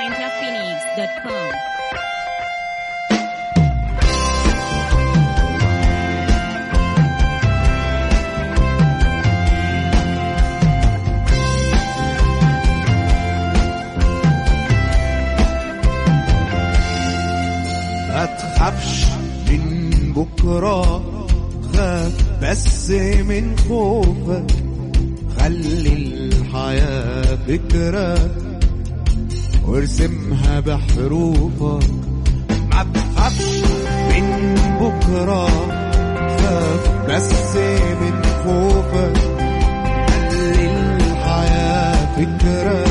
ninjaphoenix.com. ما تخافش من بكرة خاف بس من خوفك خلي الحياة فكرة وارسمها بحروفك ما تخافش من بكرة خاف بس من خوفك خلي الحياة فكرة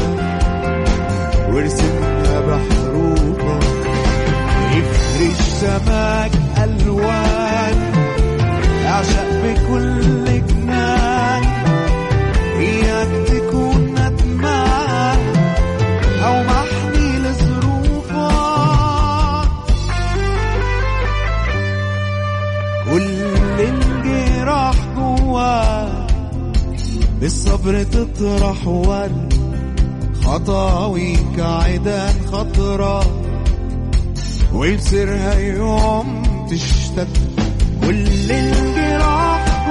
وارسمها بحروفك يفرش سماك ألوان اعشق بكل جنان إياك تكون ندمان أو محني لظروفك كل الجراح جواك بالصبر تطرح ورد خطاويك عيدان خطرة ويصيرها يوم تشتد كل الجراح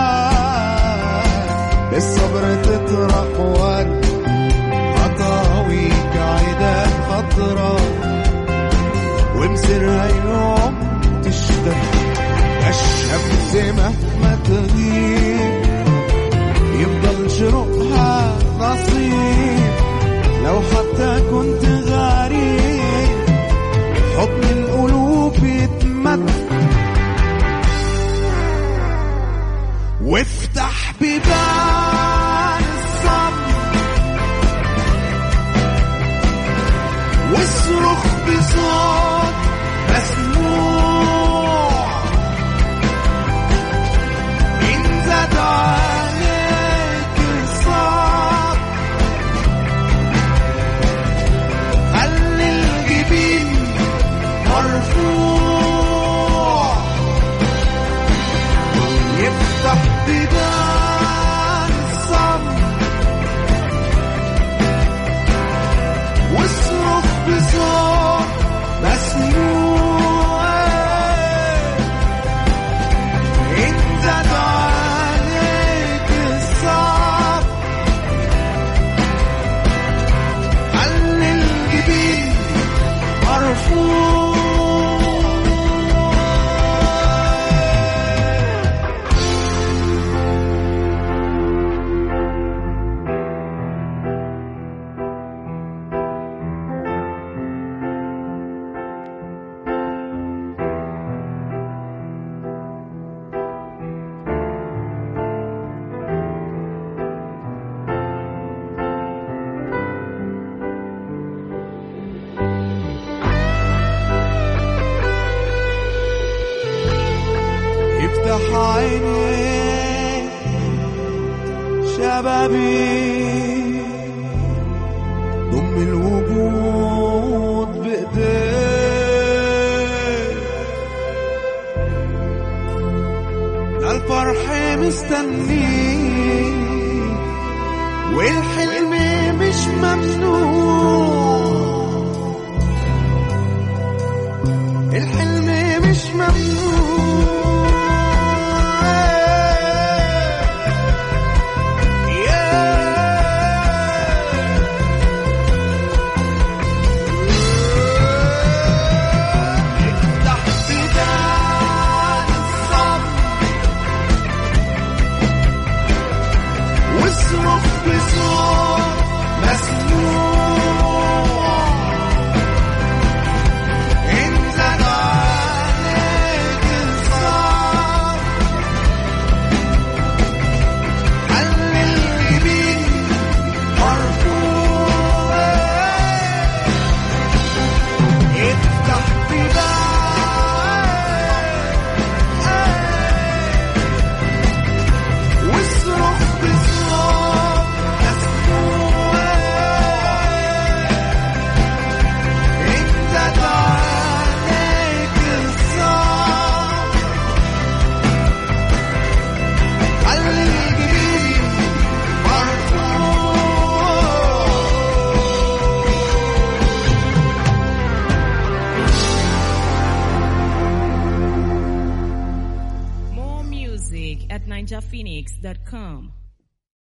جواك بالصبر تطرح ورد خطاويك عيدان خطرة ومصيرها يوم تشتد الشمس مهما تغيب يفضل شروقها نصيب لو حتى كنت غريب حضن القلوب يتمد وافتح بيبان الصبر واصرخ بصوت مسموع إن زاد عليك الصعب خلي الجبين مرفوع يفتح بيبان الصبر واصرخ بصوت مسموع إن زاد عليك الصعب خلي الجبين مرفوع افتح عينيك شبابي ضم الوجود بايديك ده الفرح مستنيك والحلم مش ممنوع الحلم مش واصرخ بصوت music at ninjaphoenix.com.